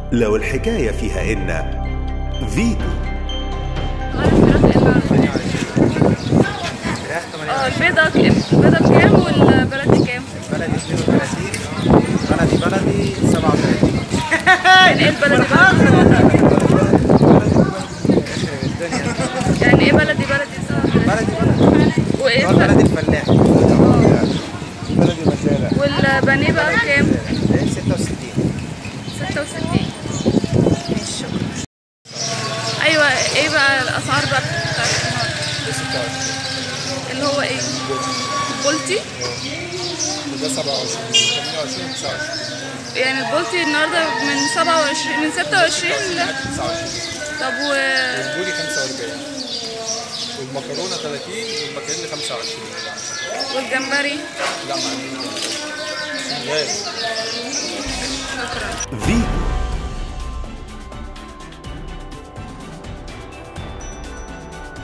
لو الحكاية فيها إن فيتو اه البيضة ك- البيضة بكام والبلدي كام؟ بلدي 32 بلدي بلدي 37 يعني ايه البلدي بلدي؟ يعني ايه بلدي بلدي صح؟ بلدي بلدي وايه هو الفرق؟ البلدي الفلاح بلدي مزارع والبانيه بقى بكام؟ 66 66 ماشي شكرا ايوه ايه بقى الاسعار بقى بتاعت النهارده؟ 26 اللي هو ايه؟ بولتي ده 27 28 29 يعني البولتي النهارده من 27 من 26 ل 29 طب و البوري 45 والمكرونه 30 والمكرونه 25 والجمبري لا ما عنديش غالي شكرا فيتو